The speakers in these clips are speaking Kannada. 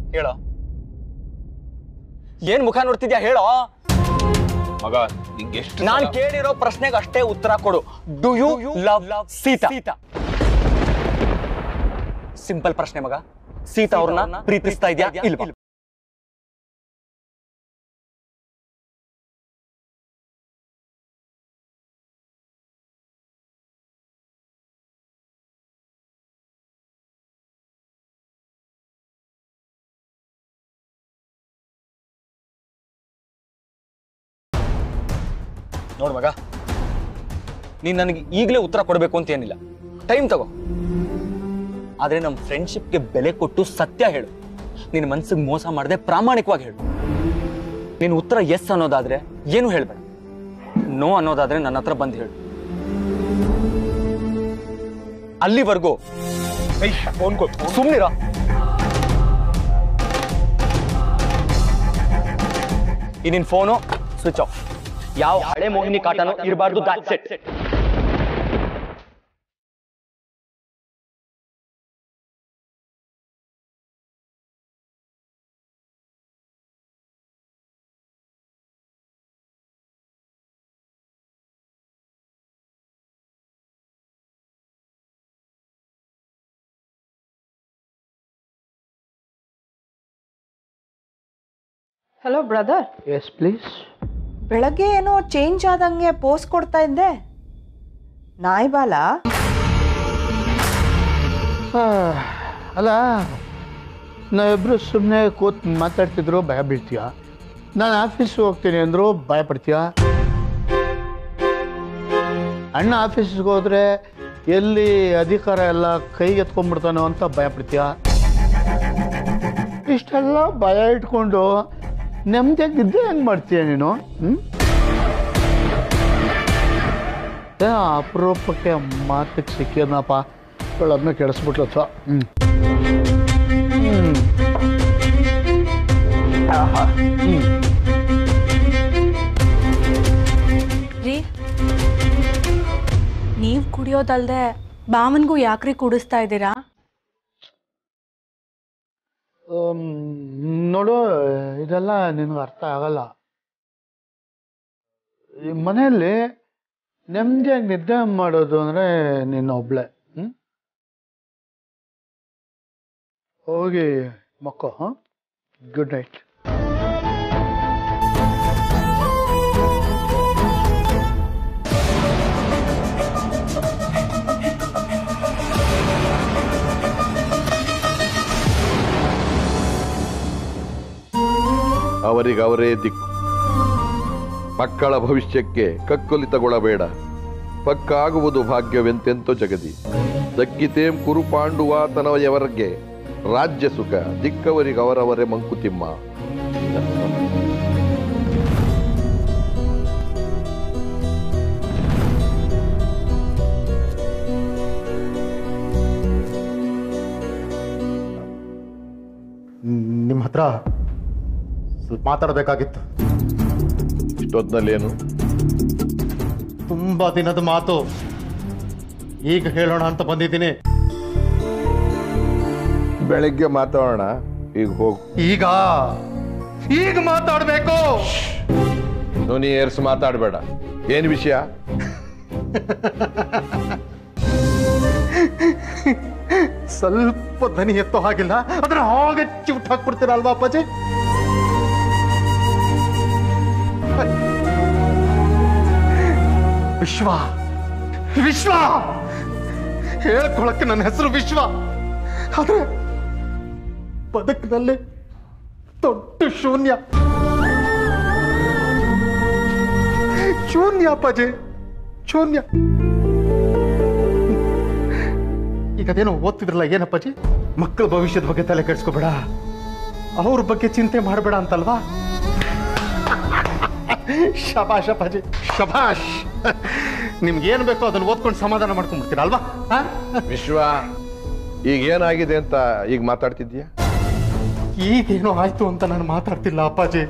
ಹೇಳೋ ಏನ್ ಮುಖ ನೋಡ್ತಿದ್ಯಾ ಹೇಳೋ ಮಗ ನಿಂಗೆ ಎಷ್ಟು ನಾನ್ ಕೇಳಿರೋ ಪ್ರಶ್ನೆಗೆ ಅಷ್ಟೇ ಉತ್ತರ ಕೊಡು do you love love Sita simple ಪ್ರಶ್ನೆ ಮಗ ಸೀತಾ ಅವ್ರನ್ನ ಪ್ರೀತಿಸ್ತಾ ಇದ್ಯಾ ಇಲ್ವಾ ನೋಡ್ ಮಗ ನೀನ್ ನನಗೆ ಈಗಲೇ ಉತ್ತರ ಕೊಡಬೇಕು ಅಂತ ಏನಿಲ್ಲ ಟೈಮ್ ತಗೋ ಆದ್ರೆ ನಮ್ಮ ಫ್ರೆಂಡ್ಶಿಪ್ಗೆ ಬೆಲೆ ಕೊಟ್ಟು ಸತ್ಯ ಹೇಳು ನಿನ್ನ ಮನ್ಸಿಗೆ ಮೋಸ ಮಾಡದೆ ಪ್ರಾಮಾಣಿಕವಾಗಿ ಹೇಳು ನೀನು ಉತ್ತರ ಎಸ್ ಅನ್ನೋದಾದ್ರೆ ಏನು ಹೇಳ್ಬೇಡ ನೋ ಅನ್ನೋದಾದ್ರೆ ನನ್ನ ಹತ್ರ ಬಂದು ಹೇಳು ಅಲ್ಲಿವರೆಗೂ ಫೋನ್ ಕೊಟ್ಟು ಸುಮ್ನಿರ ಈ ನಿನ್ ಫೋನು ಸ್ವಿಚ್ ಆಫ್ ಯಾವ ಹಳೆ ಮೋಹಿನಿ ಕಾಟನು ಇರಬಾರ್ದು set hello brother yes please ಬೆಳಗ್ಗೆ ಏನೋ ಚೇಂಜ್ ಆದಂಗೆ ಪೋಸ್ ಕೊಡ್ತಾ ಇದ್ದೆ ನಾಯಿ ಬಾಲ ಅಲ್ಲ ನಾವಿಬ್ರು ಸುಮ್ಮನೆ ಕೂತ್ ಮಾತಾಡ್ತಿದ್ರು ಭಯ ಬೀಳ್ತೀಯ ನಾನು ಆಫೀಸ್ಗೆ ಹೋಗ್ತೀನಿ ಅಂದರು ಭಯ ಪಡ್ತೀಯ ಅಣ್ಣ ಆಫೀಸ್ಗೆ ಹೋದ್ರೆ ಎಲ್ಲಿ ಅಧಿಕಾರ ಎಲ್ಲ ಕೈಗೆ ಎತ್ಕೊಂಡ್ಬಿಡ್ತಾನೋ ಅಂತ ಭಯ ಪಡ್ತೀಯ ಇಷ್ಟೆಲ್ಲ ಭಯ ಇಟ್ಕೊಂಡು ನೆಮ್ಮದಿಯಾಗಿದ್ದೆ ಹೆಂಗೆ ಮಾಡ್ತೀಯ ನೀನು ಹ್ಞೂ ಏ ಅಪರೂಪಕ್ಕೆ ಮಾತಿಗೆ ಸಿಕ್ಕಿದ್ನಪ್ಪ ಇವಳು ಅದನ್ನ ಕೆಡಿಸ್ಬಿಟ್ಲು ಅಥವಾ ಹ್ಞೂ ರೀ ನೀವು ಕುಡಿಯೋದಲ್ದೆ ಬಾವನ್ಗೂ ಯಾಕ್ರಿ ಕುಡಿಸ್ತಾ ಇದ್ದೀರಾ ಆಮ್, ನೋಡು ಇದೆಲ್ಲ ನಿನಗೆ ಅರ್ಥ ಆಗಲ್ಲ ಈ ಮನೆಯಲ್ಲಿ ನೆಮ್ಮದಿಯಾಗಿ ನಿದ್ದೆ ಮಾಡೋದು ಅಂದರೆ ನಿನ್ನ ಒಬ್ಳೆ ಹ್ಞೂ ಹೋಗಿ ಮಕ್ಕೋ ಹಾಂ ಗುಡ್ ನೈಟ್ ಅವರಿಗವರೇ ದಿಕ್ಕು ಮಕ್ಕಳ ಭವಿಷ್ಯಕ್ಕೆ ಕಕ್ಕಲಿತಗೊಳ್ಳಬೇಡ ಪಕ್ಕಾಗುವುದು ಭಾಗ್ಯವೆಂತೆಂತೋ ಜಗದಿ ದಕ್ಕಿತೇಂ ಕುರುಪಾಂಡುವಾತನಯವರಿಗೆ ರಾಜ್ಯ ಸುಖ ದಿಕ್ಕವರಿಗವರವರೇ ಮಂಕುತಿಮ್ಮ ನಿಮ್ಮ ಹತ್ರ ಸ್ವಲ್ಪ ಮಾತಾಡಬೇಕಾಗಿತ್ತು ಇಷ್ಟೊತ್ತಿನಲ್ಲೇನು ತುಂಬಾ ದಿನದ ಮಾತು ಈಗ ಹೇಳೋಣ ಅಂತ ಬಂದಿದ್ದೀನಿ ಬೆಳಗ್ಗೆ ಮಾತಾಡೋಣ ಈಗ ಹೋಗು ಈಗ ಈಗ ಮಾತಾಡಬೇಕು ಧ್ವನಿ ಏರ್ಸ್ ಮಾತಾಡಬೇಡ ಏನ್ ವಿಷಯ ಸ್ವಲ್ಪ ಧ್ವನಿ ಎತ್ತೋ ಹಾಗಿಲ್ಲ ಅದ್ರ ಹಾಗೆ ಚಿವುಟ್ ಹಾಕ್ಬಿಡ್ತೀರ ಅಲ್ವಾ ಅಪ್ಪಾಜಿ ವಿಶ್ವ ವಿಶ್ವ ಹೇಳ್ಕೊಳಕ್ಕೆ ನನ್ನ ಹೆಸರು ವಿಶ್ವ ಆದ್ರೆ ಬದುಕಿನಲ್ಲಿ ದೊಡ್ಡ ಶೂನ್ಯ ಶೂನ್ಯ ಅಪ್ಪಾಜಿ ಶೂನ್ಯ ಈಗ ಅದೇನೋ ಓದ್ತಿದ್ರಲ್ಲ ಏನಪ್ಪಾಜಿ ಮಕ್ಕಳ ಭವಿಷ್ಯದ ಬಗ್ಗೆ ತಲೆ ಕೆಡಿಸ್ಕೋಬೇಡ ಅವ್ರ ಬಗ್ಗೆ ಚಿಂತೆ ಮಾಡಬೇಡ ಅಂತಲ್ವಾ ಶಬಾಷ್ ಅಪ್ಪಾಜಿ ಶಬಾಷ್ ನಿಮ್ಗೆ ಏನು ಬೇಕೋ ಅದನ್ನ ಓದ್ಕೊಂಡು ಸಮಾಧಾನ ಮಾಡ್ಕೊಂಡ್ಬಿಡ್ತೀರಾ ಅಲ್ವಾ ಆ? ವಿಶ್ವ ಈಗ ಏನಾಗಿದೆ ಅಂತ ಈಗ ಮಾತಾಡ್ತಿದ್ಯಾ ಈಗೇನೋ ಆಯ್ತು ಅಂತ ನಾನು ಮಾತಾಡ್ತಿಲ್ಲ ಅಪ್ಪಾಜಿ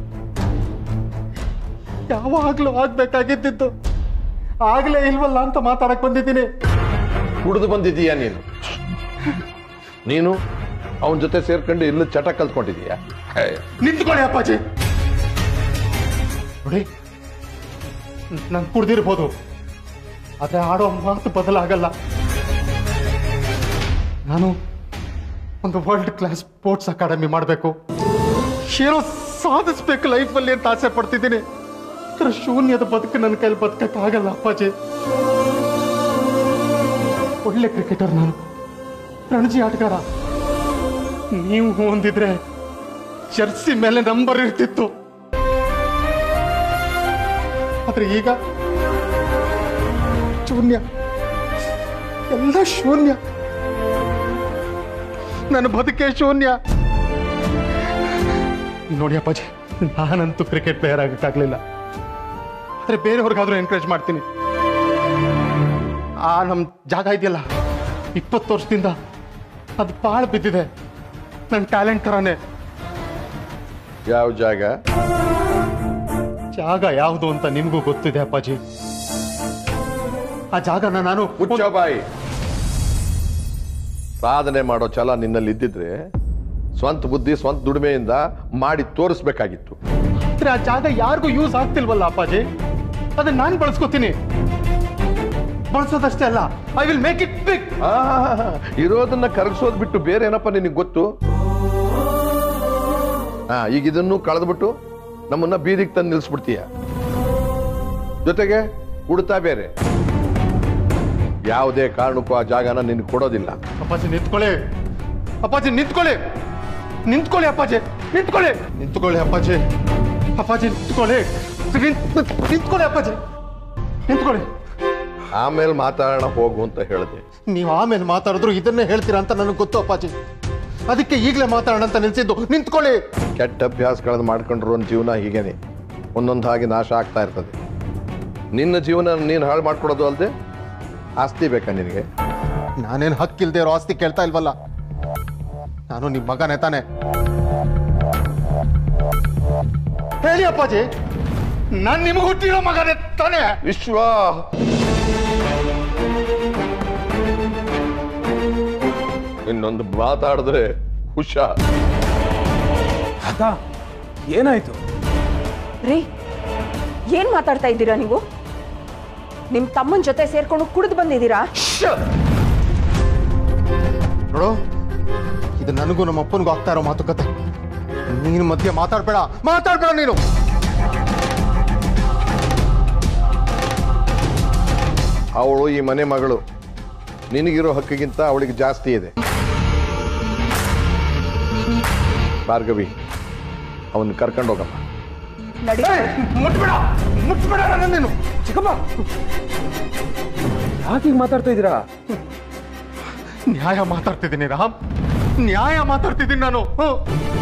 ಯಾವಾಗ್ಲೂ ಆಗ್ಬೇಕಾಗಿದ್ದಿದ್ದು ಆಗ್ಲೇ ಇಲ್ವಲ್ಲ ಅಂತ ಮಾತಾಡಕ್ ಬಂದಿದ್ದೀನಿ ಕುಡಿದು ಬಂದಿದ್ದೀಯಾ ನೀನು ನೀನು ಅವನ ಜೊತೆ ಸೇರ್ಕೊಂಡು ಇಲ್ಲಿ ಚಟ ಕಲ್ತ್ಕೊಂಡಿದೀಯಾ ಹೇ, ನಿಂತ್ಕೊಳ್ಳಿ ಅಪ್ಪಾಜಿ ನೋಡಿ ನಾನು ಕುಡ್ದಿರ್ಬೋದು ಆದ್ರೆ ಆಡೋ ಮಾತು ಬದಲಾಗಲ್ಲ ನಾನು ಒಂದು ವರ್ಲ್ಡ್ ಕ್ಲಾಸ್ ಸ್ಪೋರ್ಟ್ಸ್ ಅಕಾಡೆಮಿ ಮಾಡಬೇಕು ಏನೋ ಸಾಧಿಸ್ಬೇಕು ಲೈಫಲ್ಲಿ ಅಂತ ಆಸೆ ಪಡ್ತಿದ್ದೀನಿ ಆದ್ರೆ ಶೂನ್ಯದ ಬದುಕು ನನ್ನ ಕೈಲಿ ಬದುಕಕ್ಕಾಗಲ್ಲ ಅಪ್ಪಾಜಿ ಒಳ್ಳೆ ಕ್ರಿಕೆಟರ್ ನಾನು ರಣಜಿ ಆಟಗಾರ ನೀವು ಹೊಂದಿದ್ರೆ ಜರ್ಸಿ ಮೇಲೆ ನಂಬರ್ ಇರ್ತಿತ್ತು ಆದ್ರೆ ಈಗ ಶೂನ್ಯ ಎಲ್ಲ ಶೂನ್ಯ ನನ್ನ ಬದುಕೆ ಶೂನ್ಯ ನೋಡಿ ಅಪ್ಪಾಜಿ ನಾನಂತೂ ಕ್ರಿಕೆಟ್ ಪ್ಲೇಯರ್ ಆಗಕ್ಕಾಗ್ಲಿಲ್ಲ ಆದ್ರೆ ಬೇರೆಯವ್ರಿಗಾದ್ರೂ ಎನ್ಕರೇಜ್ ಮಾಡ್ತೀನಿ ಆ ನಮ್ಮ ಜಾಗ ಇದೆಯಲ್ಲ ಇಪ್ಪತ್ತು ವರ್ಷದಿಂದ ಅದು ಪಾಳು ಬಿದ್ದಿದೆ ನನ್ನ ಟ್ಯಾಲೆಂಟ್ ಥರನೇ ಯಾವ ಜಾಗ ಜಾಗ ಯಾವುದು ಅಂತ ನಿಮಗೂ ಗೊತ್ತಿದೆ ಅಪ್ಪಾಜಿ ಆ ಜಾಗನ ನಾನು ಮುಚ್ಚ ಬಾಯಿ ಸಾಧನೆ ಮಾಡೋ ಛಲ ನಿನ್ನಲ್ಲಿ ಇದ್ದಿದ್ರೆ ಸ್ವಂತ ಬುದ್ಧಿ ಸ್ವಂತ ದುಡಿಮೆಯಿಂದ ಮಾಡಿ ತೋರಿಸ್ಬೇಕಾಗಿತ್ತು ಆದ್ರೆ ಆ ಜಾಗ ಯಾರಿಗೂ ಯೂಸ್ ಆಗ್ತಿಲ್ವಲ್ಲ ಅಪ್ಪಾಜಿ ಅದನ್ನ ನಾನು ಬಳಸ್ಕೋತೀನಿ ಬಳಸೋದಷ್ಟೇ ಅಲ್ಲ I will make it big ಆ, ಇರೋದನ್ನ ಕರಗಿಸೋದ್ ಬಿಟ್ಟು ಬೇರೆ ಏನಪ್ಪ ನಿನಗೆ ಗೊತ್ತು ಹಾ ಈಗ ಇದನ್ನು ಕಳೆದ್ಬಿಟ್ಟು ನಮ್ಮನ್ನ ಬೀದಿಗೆ ತಂದು ನಿಲ್ಸ್ಬಿಡ್ತೀಯ ಜೊತೆಗೆ ಉಡ್ತಾ ಬೇರೆ ಯಾವುದೇ ಕಾರಣಕ್ಕೂ ಆ ಜಾಗನ ನಿನ್ಗೆ ಕೊಡೋದಿಲ್ಲ ಅಪ್ಪಾಜಿ ನಿಂತ್ಕೊಳ್ಳಿ ಅಪ್ಪಾಜಿ ನಿಂತ್ಕೊಳ್ಳಿ ನಿಂತ್ಕೊಳ್ಳಿ ಅಪ್ಪಾಜಿ ನಿಂತ್ಕೊಳ್ಳಿ ನಿಂತ್ಕೊಳ್ಳಿ ಅಪ್ಪಾಜಿ ಅಪ್ಪಾಜಿ ನಿಂತ್ಕೊಳ್ಳಿ ನಿಂತ್- ನಿಂತ್ಕೊಳ್ಳಿ ಅಪ್ಪಾಜಿ ನಿಂತ್ಕೊಳ್ಳಿ ಆಮೇಲೆ ಮಾತಾಡೋಣ ಹೋಗು ಅಂತ ಹೇಳಿದೆ ನೀವು ಆಮೇಲೆ ಮಾತಾಡಿದ್ರು ಇದನ್ನೇ ಹೇಳ್ತೀರಾ ಅಂತ ನನಗೆ ಗೊತ್ತು ಅಪ್ಪಾಜಿ ಅದಕ್ಕೆ ಈಗಲೇ ಮಾತಾಡೋಣ ಅಂತ ನಿಲ್ಸಿದ್ದು ನಿಂತ್ಕೊಳ್ಳಿ ಕೆಟ್ಟ ಅಭ್ಯಾಸಗಳನ್ನು ಮಾಡ್ಕೊಂಡ್ರು ಒಂದು ಜೀವನ ಹೀಗೇನೆ ಒಂದೊಂದು ಹಾಗೆ ನಾಶ ಆಗ್ತಾ ಇರ್ತದೆ ನಿನ್ನ ಜೀವನ ನೀನು ಹಾಳು ಮಾಡ್ಕೊಡೋದು ಅಲ್ಲದೆ ಆಸ್ತಿ ಬೇಕಾ ನಿನಗೆ ನಾನೇನು ಹಕ್ಕಿಲ್ದೇ ಇರೋ ಆಸ್ತಿ ಕೇಳ್ತಾ ಇಲ್ವಲ್ಲ ನಾನು ನಿಮ್ಮ ಮಗನೇ ತಾನೆ ಹೇಳಿ ಅಪ್ಪಾಜಿ ನಾನು ನಿಮಗೆ ಹುಟ್ಟಿರೋ ಮಗನೇ ತಾನೆ ವಿಶ್ವ ಇನ್ನೊಂದು ಮಾತಾಡಿದ್ರೆ ಹುಷಾರ್ ಅದ ಏನಾಯ್ತು ರೀ ಏನ್ ಮಾತಾಡ್ತಾ ಇದ್ದೀರಾ ನೀವು ನಿಮ್ ತಮ್ಮನ ಜೊತೆ ಸೇರ್ಕೊಂಡು ಕುಡಿದು ಬಂದಿದ್ದೀರಾ ನೋಡು ಇದು ನನಗೂ ನಮ್ಮ ಅಪ್ಪನಿಗೂ ಆಗ್ತಾ ಇರೋ ಮಾತುಕತೆ ನೀನು ಮಧ್ಯೆ ಮಾತಾಡ್ಬೇಡ ಮಾತಾಡ್ಬೇಡ ನೀನು ಅವಳು ಈ ಮನೆ ಮಗಳು ನಿನಗಿರೋ ಹಕ್ಕಿಗಿಂತ ಅವಳಿಗೆ ಜಾಸ್ತಿ ಇದೆ ಭಾರ್ಗವಿ ಅವನ್ನ ಕರ್ಕೊಂಡು ಹೋಗಮ್ಮ ನಡಿ ಮುಟ್ಬೇಡ ಮುಟ್ಬೇಡ ನನ್ನ ನೀನು ಚಿಕ್ಕಪ್ಪ ಯಾಕೆ ಹೀಗೆ ಮಾತಾಡ್ತಾ ಇದ್ದೀರಾ ನ್ಯಾಯ ಮಾತಾಡ್ತಿದ್ದೀನಿ ರಾಮ್ ನ್ಯಾಯ ಮಾತಾಡ್ತಿದ್ದೀನಿ ನಾನು ಹ್ಮ್.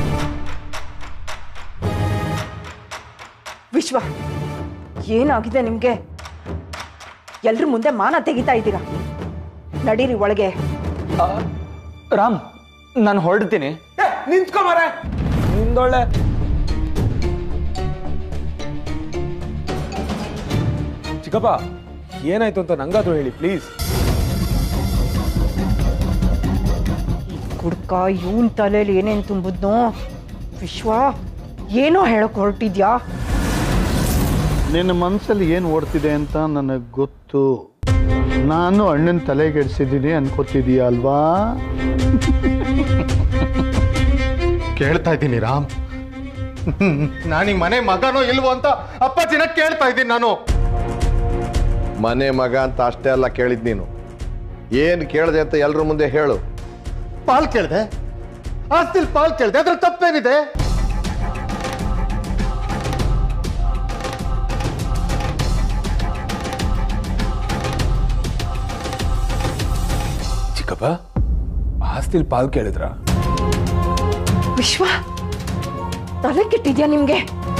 ವಿಶ್ವ ಏನಾಗಿದೆ ನಿಮ್ಗೆ ಎಲ್ರ ಮುಂದೆ ಮಾನ ತೆಗಿತಾ ಇದ್ದೀರಾ ನಡೀರಿ ಒಳಗೆ ಆ, ರಾಮ್ ನಾನು ಹೊರಡ್ತೀನಿ ನಿಂತ್ಕೊ ಮಾರೆ ನಿಂದೊಳ್ಳೆ ಚಿಕ್ಕಪ್ಪ ಏನಾಯ್ತು ಅಂತ ನಂಗಾದ್ರೂ ಹೇಳಿ ಪ್ಲೀಸ್ ಕುಡ್ಕ ಇವನ್ ತಲೆಯಲ್ಲಿ ಏನೇನ್ ತುಂಬಿದ್ನೋ ವಿಶ್ವ ಏನೋ ಹೇಳಕ್ ಹೊರಟಿದ್ಯಾ ನಿನ್ನ ಮನಸ್ಸಲ್ಲಿ ಏನು ಓಡ್ತಿದೆ ಅಂತ ನನಗೆ ಗೊತ್ತು ನಾನು ಅಣ್ಣನ ತಲೆಗೆಡ್ಸಿದ್ದೀನಿ ಅನ್ಕೋತಿದೀಯ ಅಲ್ವಾ ಕೇಳ್ತಾ ಇದ್ದೀನಿ ರಾಮ್ ನಾನೀಗ ಮನೆ ಮಗನೋ ಇಲ್ವೋ ಅಂತ ಅಪ್ಪಾಜಿನ ಕೇಳ್ತಾ ಇದ್ದೀನಿ ನಾನು ಮನೆ ಮಗ ಅಂತ ಅಷ್ಟೇ ಅಲ್ಲ ಕೇಳಿದ್ ನೀನು ಏನು ಕೇಳಿದೆ ಅಂತ ಎಲ್ರ ಮುಂದೆ ಹೇಳು ಪಾಲ್ ಕೇಳ್ದೆ ಆಸ್ತಿಲ್ ಪಾಲ್ ಕೇಳ್ದೆ ಅದ್ರ ತಪ್ಪೇನಿದೆ ಚಿಕ್ಕಪ್ಪ ಆಸ್ತಿಲ್ ಪಾಲ್ ಕೇಳಿದ್ರ ವಿಶ್ವ ತಲೆ ಕೆಟ್ಟಿದ್ಯಾ ನಿಮ್ಗೆ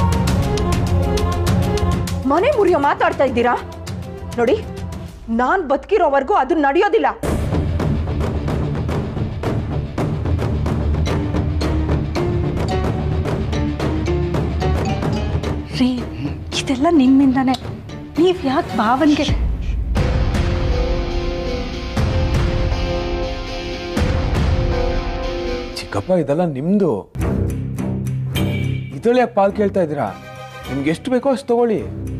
ಮನೆ ಮುರಿಯೋ ಮಾತಾಡ್ತಾ ಇದ್ದೀರಾ ನೋಡಿ ನಾನ್ ಬದುಕಿರೋವರೆಗೂ ಅದು ನಡೆಯೋದಿಲ್ಲ ರೀ ಇದೆಲ್ಲ ನಿಮ್ಮಿಂದಾನೆ ನೀವ್ ಯಾಕೆ ಭಾವನ್ಗೆ ಚಿಕ್ಕ ಚಿಕ್ಕಪ್ಪ ಇದೆಲ್ಲ ನಿಮ್ದು ಇದ್ರಲ್ಲಿ ಯಾಕೆ ಪಾಲ್ ಕೇಳ್ತಾ ಇದ್ದೀರಾ ನಿಮ್ಗೆ ಎಷ್ಟು ಬೇಕೋ ಅಷ್ಟು ತಗೊಳ್ಳಿ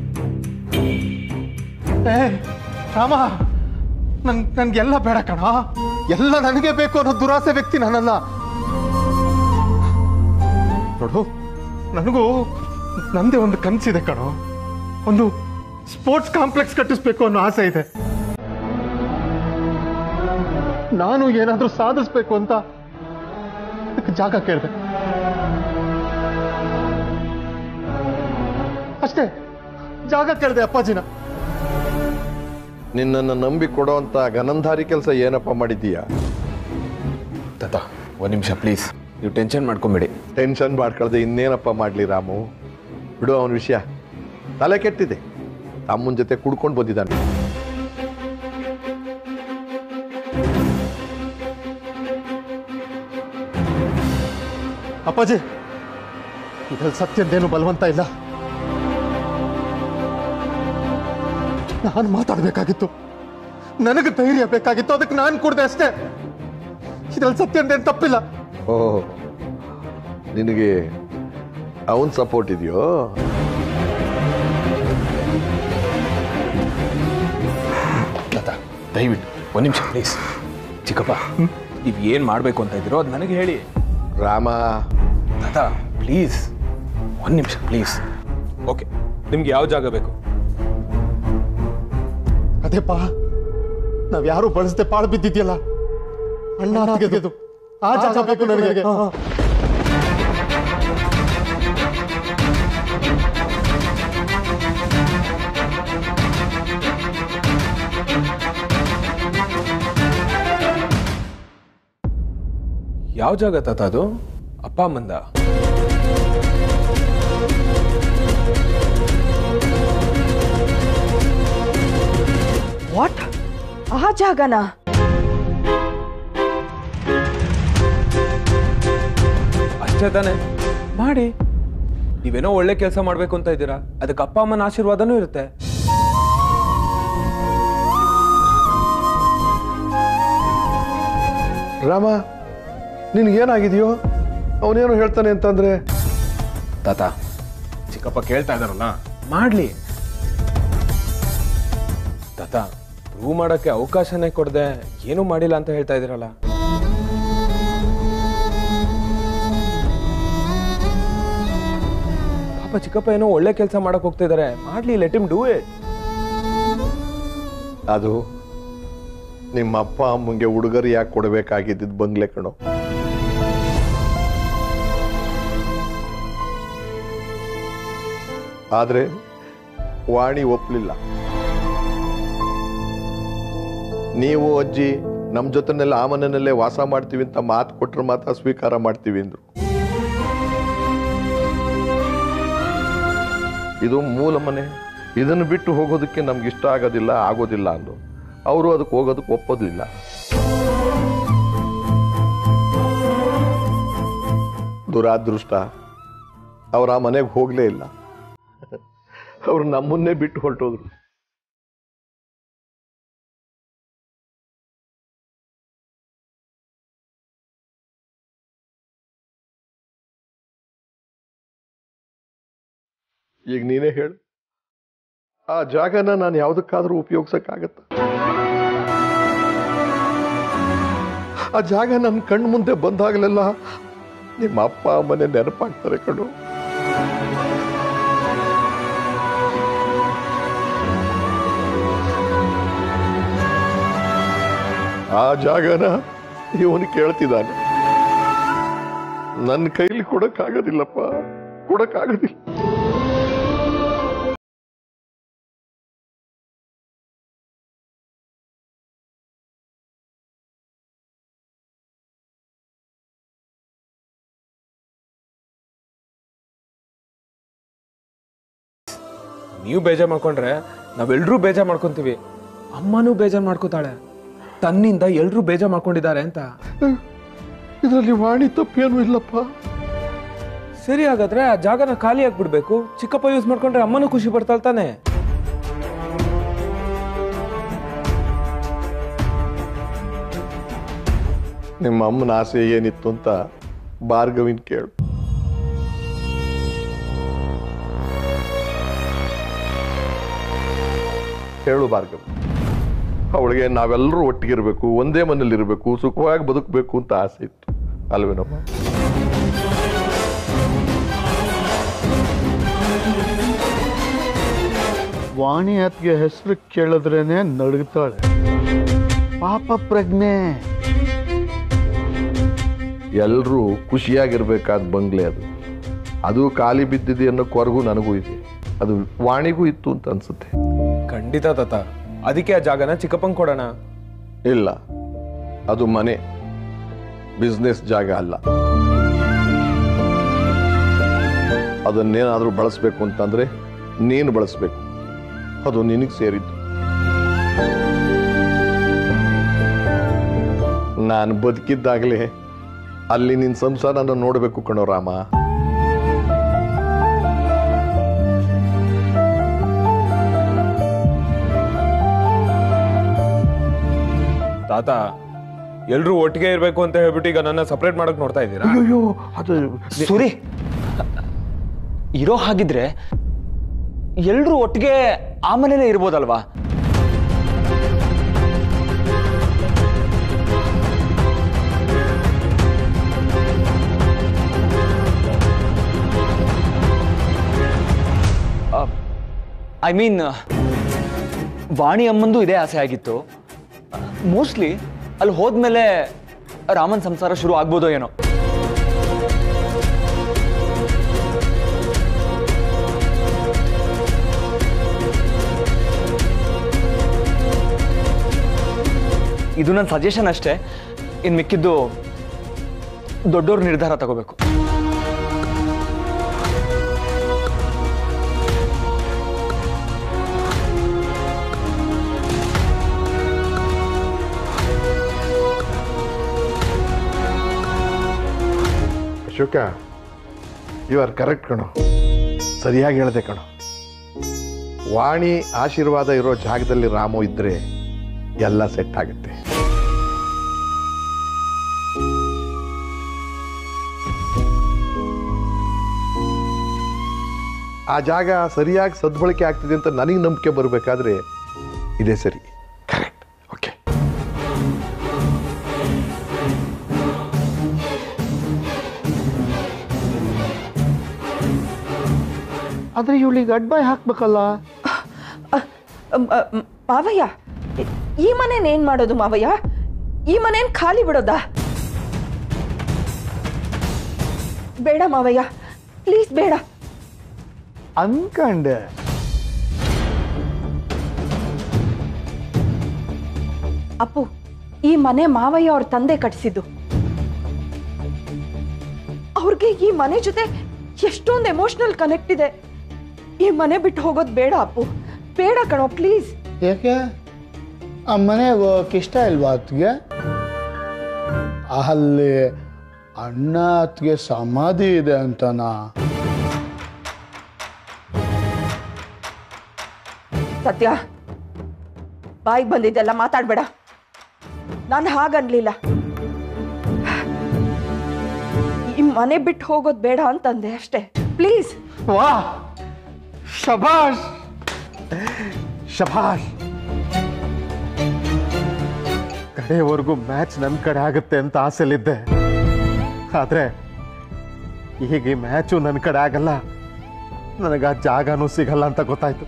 ಏ ರಾಮ ನನ್ ನನ್ಗೆಲ್ಲ ಬೇಡ ಕಣ ಎಲ್ಲ ನನಗೆ ಬೇಕು ಅನ್ನೋ ದುರಾಸೆ ವ್ಯಕ್ತಿ ನಾನಲ್ಲ ನೋಡು ನನಗೂ ನಂದೇ ಒಂದು ಕನಸಿದೆ ಕಣೋ ಒಂದು ಸ್ಪೋರ್ಟ್ಸ್ ಕಾಂಪ್ಲೆಕ್ಸ್ ಕಟ್ಟಿಸ್ಬೇಕು ಅನ್ನೋ ಆಸೆ ಇದೆ ನಾನು ಏನಾದ್ರೂ ಸಾಧಿಸ್ಬೇಕು ಅಂತ ಅದಕ್ಕೆ ಜಾಗ ಕೇಳಿದೆ ಅಷ್ಟೇ ಜಾಗ ಕೇಳಿದೆ ಅಪ್ಪಾಜಿನ ನಿನ್ನನ್ನು ನಂಬಿ ಕೊಡೋವಂಥ ಗನಂಧಾರಿ ಕೆಲಸ ಏನಪ್ಪ ಮಾಡಿದ್ದೀಯಾ ತಾತ ಒಂದು ನಿಮಿಷ ಪ್ಲೀಸ್ ನೀವು ಟೆನ್ಷನ್ ಮಾಡ್ಕೊಂಬೇಡಿ ಟೆನ್ಷನ್ ಮಾಡ್ಕೊಳ್ದೆ ಇನ್ನೇನಪ್ಪ ಮಾಡಲಿ ರಾಮು ಬಿಡು ಅವನ ವಿಷಯ ತಲೆ ಕೆಟ್ಟಿದೆ ತಮ್ಮನ ಜೊತೆ ಕುಡ್ಕೊಂಡು ಬಂದಿದ್ದಾನೆ ಅಪ್ಪಾಜಿ ಇದ್ರಲ್ಲಿ ಸತ್ಯದ್ದೇನು ಬಲವಂತ ಇಲ್ಲ ನಾನು ಮಾತಾಡಬೇಕಾಗಿತ್ತು ನನಗೆ ಧೈರ್ಯ ಬೇಕಾಗಿತ್ತು ಅದಕ್ಕೆ ನಾನು ಕೊಡ್ದೆ ಅಷ್ಟೇ ಇದ್ರಲ್ಲಿ ಸತ್ಯದ್ದೇನು ತಪ್ಪಿಲ್ಲ ಓ ನಿನಗೆ ಅವನ್ ಸಪೋರ್ಟ್ ಇದೆಯೋ ತಾತ ದಯವಿಟ್ಟು ಒಂದು ನಿಮಿಷ ಪ್ಲೀಸ್ ಚಿಕ್ಕಪ್ಪ ನೀವು ಏನು ಮಾಡಬೇಕು ಅಂತ ಇದ್ದೀರೋ ಅದು ನನಗೆ ಹೇಳಿ ರಾಮ ತಾತ ಪ್ಲೀಸ್ ಒಂದು ನಿಮಿಷ ಪ್ಲೀಸ್ ಓಕೆ ನಿಮ್ಗೆ ಯಾವ ಜಾಗ ಬೇಕು ಅದೇಪ್ಪ ನಾವ್ ಯಾರು ಬಳಸದೆ ಪಾಳು ಬಿದ್ದಿದ್ಯಲ್ಲ ಅಣ್ಣ ತೆಗೆದು ಆ ಜಾಗ ಬೇಕು ನನಗೆ ಹಾ, ಹಾ. ಯಾವ ಜಾಗ ತಾತ ಅದು ಅಪ್ಪ ಅಮ್ಮಂದ ವಾಟ್ ಆ ಜಾಗನಾ ಅಷ್ಟೇ ತಾನೆ ಮಾಡಿ ನೀವೇನೋ ಒಳ್ಳೆ ಕೆಲಸ ಮಾಡಬೇಕು ಅಂತ ಇದ್ದೀರಾ ಅದಕ್ಕೆ ಅಪ್ಪ ಅಮ್ಮನ ಆಶೀರ್ವಾದನೂ ಇರುತ್ತೆ ರಾಮ ನಿನಗೇನಾಗಿದೆಯೋ ಅವನೇನು ಹೇಳ್ತಾನೆ ಅಂತಂದ್ರೆ ತಾತ ಚಿಕ್ಕಪ್ಪ ಕೇಳ್ತಾ ಇದಾರಲ್ಲ ಮಾಡ್ಲಿ ತಾತ ಪ್ರೂವ್ ಮಾಡಕ್ಕೆ ಅವಕಾಶನೇ ಕೊಡದೆ ಏನೂ ಮಾಡಿಲ್ಲ ಅಂತ ಹೇಳ್ತಾ ಇದ್ದೀರಲ್ಲ ಪಾಪ ಚಿಕ್ಕಪ್ಪ ಏನೋ ಒಳ್ಳೆ ಕೆಲಸ ಮಾಡಕ್ ಹೋಗ್ತಾ ಇದಾರೆ ಮಾಡ್ಲಿ ಲೆಟ್ ಇಮ್ ಡೂ ಇಟ್ ಅದು ನಿಮ್ಮ ಅಪ್ಪ ಅಮ್ಮಂಗೆ ಉಡುಗೊರೆ ಯಾಕೆ ಕೊಡಬೇಕಾಗಿದ್ದಿದ್ದು ಬಂಗ್ಲೆ ಕಣೋ ಆದ್ರೆ ವಾಣಿ ಒಪ್ಪಲಿಲ್ಲ ನೀವು ಅಜ್ಜಿ ನಮ್ಮ ಜೊತೆನೆಲ್ಲ ಆ ಮನೆಯಲ್ಲೇ ವಾಸ ಮಾಡ್ತೀವಿ ಅಂತ ಮಾತು ಕೊಟ್ರೆ ಮಾತ್ರ ಸ್ವೀಕಾರ ಮಾಡ್ತೀವಿ ಅಂದ್ರು ಇದು ಮೂಲ ಮನೆ ಇದನ್ನು ಬಿಟ್ಟು ಹೋಗೋದಕ್ಕೆ ನಮ್ಗೆ ಇಷ್ಟ ಆಗೋದಿಲ್ಲ ಆಗೋದಿಲ್ಲ ಅಂದು ಅವರು ಅದಕ್ಕೆ ಹೋಗೋದಕ್ಕೆ ಒಪ್ಪೋದಿಲ್ಲ ದುರಾದೃಷ್ಟ ಅವ್ರು ಆ ಮನೆಗೆ ಹೋಗಲೇ ಇಲ್ಲ ಅವ್ರು ನಮ್ಮನ್ನೇ ಬಿಟ್ಟು ಹೊರಟೋದ್ರು ಈಗ ನೀನೇ ಹೇಳು ಆ ಜಾಗನ ನಾನು ಯಾವುದಕ್ಕಾದ್ರೂ ಉಪಯೋಗಿಸಕ್ಕಾಗತ್ತ ಆ ಜಾಗ ನನ್ನ ಕಣ್ಣು ಮುಂದೆ ಬಂದಾಗಲೆಲ್ಲ ನಿಮ್ಮ ಅಪ್ಪ ಅಮ್ಮನೆ ನೆನಪಾಗ್ತಾರೆ ಕಣು ಆ ಜಾಗನ ಇವನು ಕೇಳ್ತಿದ್ದಾನೆ ನನ್ನ ಕೈಲಿ ಕೊಡಕ್ಕಾಗೋದಿಲ್ಲಪ್ಪ ಕೊಡಕ್ಕಾಗೋದಿಲ್ಲ ನೀವು ಬೇಜಾರ್ ಮಾಡ್ಕೊಂಡ್ರೆ ನಾವೆಲ್ಲರೂ ಬೇಜಾರ್ ಮಾಡ್ಕೊಂತೀವಿ ಅಮ್ಮನೂ ಬೇಜಾರ್ ಮಾಡ್ಕೋತಾಳೆ ತನ್ನಿಂದ ಎಲ್ರೂ ಬೇಜಾರ್ ಮಾಡ್ಕೊಂಡಿದ್ದಾರೆ ಅಂತ ಇದರಲ್ಲಿ ವಾಣಿ ತಪ್ಪೇನು ಇಲ್ಲಪ್ಪ ಸರಿ ಹಾಗಾದ್ರೆ ಆ ಜಾಗನ ಖಾಲಿ ಆಗ್ಬಿಡ್ಬೇಕು ಚಿಕ್ಕಪ್ಪ ಯೂಸ್ ಮಾಡ್ಕೊಂಡ್ರೆ ಅಮ್ಮನೂ ಖುಷಿ ಪಡ್ತಾಳ್ ತಾನೆ ನಿಮ್ಮ ಅಮ್ಮನ ಆಸೆ ಏನಿತ್ತು ಅಂತ ಭಾರ್ಗವಿನ್ ಕೇಳು ಹೇಳು ಭಾರ್ಗವ್ ಅವಳಿಗೆ ನಾವೆಲ್ಲರೂ ಒಟ್ಟಿಗಿರ್ಬೇಕು ಒಂದೇ ಮನೇಲಿ ಇರಬೇಕು ಸುಖವಾಗಿ ಬದುಕಬೇಕು ಅಂತ ಆಸೆ ಇತ್ತು ಅಲ್ವೇನಮ್ಮ ವಾಣಿ ಅತ್ಗೆ ಹೆಸರು ಕೇಳಿದ್ರೇನೆ ನಡುಗ್ತಾಳೆ ಪಾಪ ಪ್ರಜ್ಞೆ ಎಲ್ಲರೂ ಖುಷಿಯಾಗಿರ್ಬೇಕಾದ ಬಂಗ್ಲೆ ಅದು ಅದು ಖಾಲಿ ಬಿದ್ದಿದೆ ಅನ್ನೋ ಕೊರಗು ನನಗೂ ಇದೆ ಅದು ವಾಣಿಗೂ ಇತ್ತು ಅಂತ ಅನ್ಸುತ್ತೆ ಖಂಡಿತ ತಾತ ಅದಕ್ಕೆ ಆ ಜಾಗನ ಚಿಕ್ಕಪ್ಪಂಗ್ ಕೊಡೋಣ ಇಲ್ಲ ಅದು ಮನೆ ಬಿಸ್ನೆಸ್ ಜಾಗ ಅಲ್ಲ ಅದನ್ನೇನಾದ್ರೂ ಬಳಸ್ಬೇಕು ಅಂತಂದ್ರೆ ನೀನು ಬಳಸ್ಬೇಕು ಅದು ನಿನಗೆ ಸೇರಿದ್ದು ನಾನು ಬದುಕಿದ್ದಾಗಲೇ ಅಲ್ಲಿ ನಿನ್ನ ಸಂಸಾರನ ನೋಡಬೇಕು ಕಣೋ ರಾಮ ತಾತ ಎಲ್ರೂ ಒಟ್ಟಿಗೆ ಇರ್ಬೇಕು ಅಂತ ಹೇಳ್ಬಿಟ್ಟು ಈಗ ನನ್ನ ಸಪರೇಟ್ ಮಾಡಕ್ ನೋಡ್ತಾ ಇದ್ದೀರಾ ಅಯ್ಯೋ ಅದು ಸೂರಿ ಇರೋ ಹಾಗಿದ್ರೆ ಎಲ್ರೂ ಒಟ್ಟಿಗೆ ಆ ಮನೇಲೇ ಇರ್ಬೋದಲ್ವಾ ಐ ಮೀನ್ ವಾಣಿ ಅಮ್ಮಂದು ಇದೇ ಆಸೆ ಆಗಿತ್ತು ಮೋಸ್ಟ್ಲಿ ಅಲ್ಲಿ ಹೋದ್ಮೇಲೆ ರಾಮನ್ ಸಂಸಾರ ಶುರು ಆಗ್ಬೋದೋ ಏನೋ ಇದು ನನ್ನ ಸಜೆಷನ್ ಅಷ್ಟೇ ಇನ್ನು ಮಿಕ್ಕಿದ್ದು ದೊಡ್ಡವ್ರ ನಿರ್ಧಾರ ತಗೋಬೇಕು ಅಶೋಕ ಯು ಆರ್ ಕರೆಕ್ಟ್ ಕಣೋ ಸರಿಯಾಗಿ ಹೇಳಿದೆ ಕಣೋ ವಾಣಿ ಆಶೀರ್ವಾದ ಇರೋ ಜಾಗದಲ್ಲಿ ರಾಮು ಇದ್ರೆ ಎಲ್ಲ ಸೆಟ್ ಆಗುತ್ತೆ ಆ ಜಾಗ ಸರಿಯಾಗಿ ಸದ್ಬಳಕೆ ಆಗ್ತಿದೆ ಅಂತ ನನಗೆ ನಂಬಿಕೆ ಬರಬೇಕಾದ್ರೆ ಇದೇ ಸರಿ ಕರೆಕ್ಟ್ ಓಕೆ ಆದ್ರೆ ಇವಳಿಗೆ ಅಡ್ಬಾಯ್ ಹಾಕ್ಬೇಕಲ್ಲ ಅಮ್, ಅಮ್, ಮಾವಯ್ಯ ಈ ಮನೇನ್ ಏನ್ ಮಾಡೋದು ಮಾವಯ್ಯ ಈ ಮನೇನ್ ಖಾಲಿ ಬಿಡೋದಾ ಬೇಡ ಮಾವಯ್ಯ ಪ್ಲೀಸ್ ಬೇಡ ಅನ್ಕಂಡೆ ಅಪ್ಪು ಈ ಮನೆ ಮಾವಯ್ಯ ಅವ್ರ ತಂದೆ ಕಟ್ಸಿದ್ದು ಅವ್ರಿಗೆ ಈ ಮನೆ ಜೊತೆ ಎಷ್ಟೊಂದು ಎಮೋಷನಲ್ ಕನೆಕ್ಟ್ ಇದೆ ಈ ಮನೆ ಬಿಟ್ಟು ಹೋಗೋದು ಬೇಡ ಅಪ್ಪು ಬೇಡ ಕಣೋ ಪ್ಲೀಸ್ ಯಾಕೆ ಆ ಮನೆಗೆ ಹೋಗಕ್ಕೆ ಇಷ್ಟ ಇಲ್ವಾ ಅತ್ಗೆ ಅಲ್ಲಿ ಅಣ್ಣ ಅತ್ಗೆ ಸಮಾಧಿ ಇದೆ ಅಂತನಾ ಸತ್ಯ ಬಾಯಿಗೆ ಬಂದಿದ್ದೆಲ್ಲ ಮಾತಾಡ್ಬೇಡ ನಾನು ಹಾಗನ್ಲಿಲ್ಲ ಈ ಮನೆ ಬಿಟ್ಟು ಹೋಗೋದು ಬೇಡ ಅಂತಂದೆ ಅಷ್ಟೇ ಪ್ಲೀಸ್ ವಾ ಶಬಾಷ್ ಶಬಾಷ್ ಕಡೆಯವರೆಗೂ ಮ್ಯಾಚ್ ನನ್ನ ಕಡೆ ಆಗುತ್ತೆ ಅಂತ ಆಸೆಲಿದ್ದೆ ಆದ್ರೆ ಈಗ ಈ ಮ್ಯಾಚು ನನ್ನ ಕಡೆ ಆಗಲ್ಲ ನನಗೆ ಆ ಜಾಗನೂ ಸಿಗಲ್ಲ ಅಂತ ಗೊತ್ತಾಯ್ತು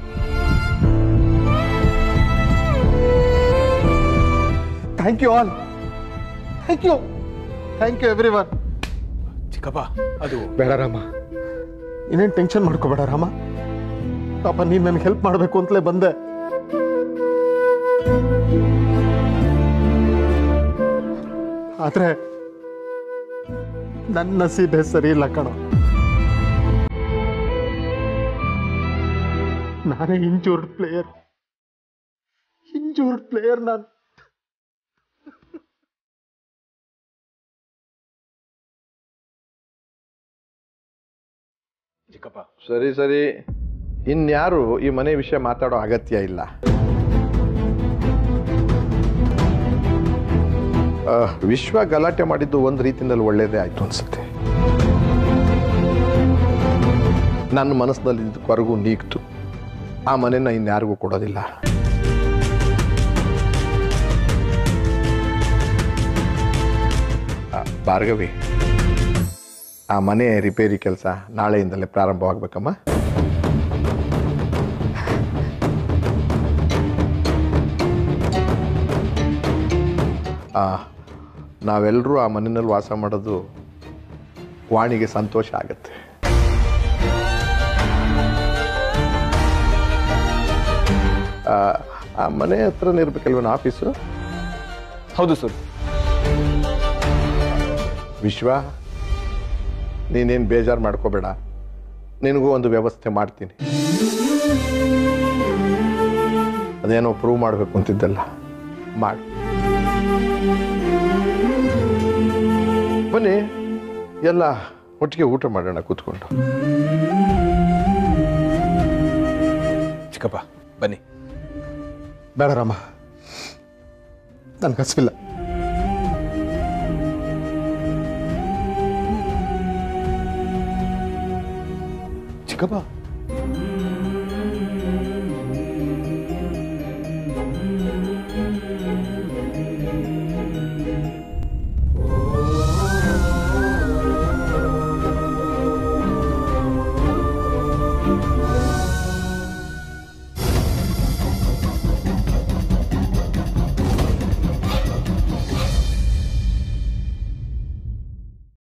thank you all thank you thank you everyone ಚಿಕ್ಕಪ್ಪ ಅದು ಬೇಡ ರಾಮ ಇನ್ನೇನು ಟೆನ್ಷನ್ ಮಾಡ್ಕೋಬೇಡ ರಾಮ ಪಾಪ ನೀನು ನನಗೆ ಹೆಲ್ಪ್ ಮಾಡಬೇಕು ಅಂತಲೇ ಬಂದೆ ಆದ್ರೆ ನನ್ನ ನಸೀಬೆ ಸರಿ ಇಲ್ಲ ಕಣೋ ನಾನೇ ಇಂಜೂರ್ಡ್ ಪ್ಲೇಯರ್ ಇಂಜೂರ್ಡ್ ಪ್ಲೇಯರ್ ನಾನು ಚಿಕ್ಕಪ್ಪ ಸರಿ ಸರಿ ಇನ್ಯಾರು ಈ ಮನೆ ವಿಷಯ ಮಾತಾಡೋ ಅಗತ್ಯ ಇಲ್ಲ ಆ, ವಿಶ್ವ ಗಲಾಟೆ ಮಾಡಿದ್ದು ಒಂದು ರೀತಿಯಲ್ಲಿ ಒಳ್ಳೇದೇ ಆಯಿತು ಅನ್ಸುತ್ತೆ ನನ್ನ ಮನಸ್ಸಿನಲ್ಲಿ ಕೊರಗು ನೀಗ್ತು ಆ ಮನೆನ ಇನ್ಯಾರಿಗೂ ಕೊಡೋದಿಲ್ಲ ಆ, ಭಾರ್ಗವಿ ಆ ಮನೆ ರಿಪೇರಿ ಕೆಲಸ ನಾಳೆಯಿಂದಲೇ ಪ್ರಾರಂಭವಾಗಬೇಕಮ್ಮ ನಾವೆಲ್ಲರೂ ಆ ಮನೆಯಲ್ಲಿ ವಾಸ ಮಾಡೋದು ವಾಣಿಗೆ ಸಂತೋಷ ಆಗುತ್ತೆ ಆ, ಆ ಮನೆ ಹತ್ರನೇ ಇರ್ಬೇಕಲ್ವನ ಆಫೀಸು ಹೌದು ಸರ್ ವಿಶ್ವ ನೀನೇನು ಬೇಜಾರು ಮಾಡ್ಕೋಬೇಡ ನಿನಗೂ ಒಂದು ವ್ಯವಸ್ಥೆ ಮಾಡ್ತೀನಿ ಅದೇನೋ ಪ್ರೂವ್ ಮಾಡಬೇಕು ಅಂತಿದ್ದಲ್ಲ ಮಾಡು ಬನ್ನಿ ಎಲ್ಲ ಒಟ್ಟಿಗೆ ಊಟ ಮಾಡೋಣ ಕೂತ್ಕೊಂಡು ಚಿಕ್ಕಪ್ಪ ಬನ್ನಿ ಬೇಡ ರಾಮ ನನ್ಗೆ ಹಸಿವಿಲ್ಲ